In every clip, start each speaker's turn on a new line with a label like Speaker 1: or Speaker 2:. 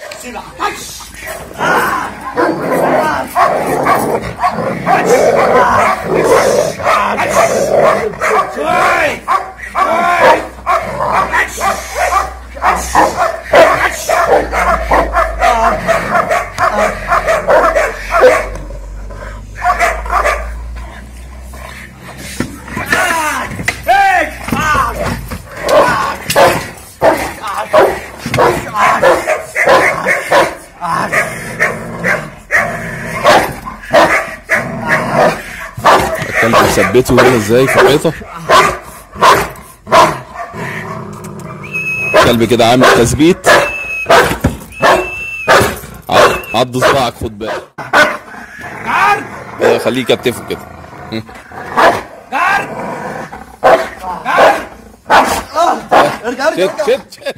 Speaker 1: الكلب مثبته هنا ازاي في الحيطه الكلب كده عامل تثبيت عض- عض صباعك خد بالك آه، خليه يكتفه كده شد شد شد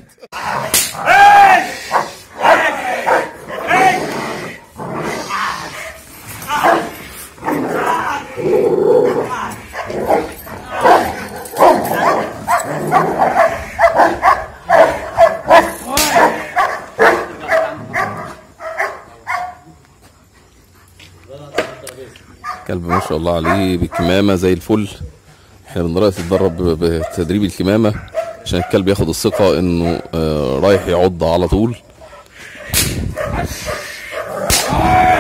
Speaker 1: كلب ما شاء الله عليه بكمامة زي الفل احنا بنرأس نتدرب بتدريب الكمامة عشان الكلب ياخد الثقة انه آه، رايح يعض على طول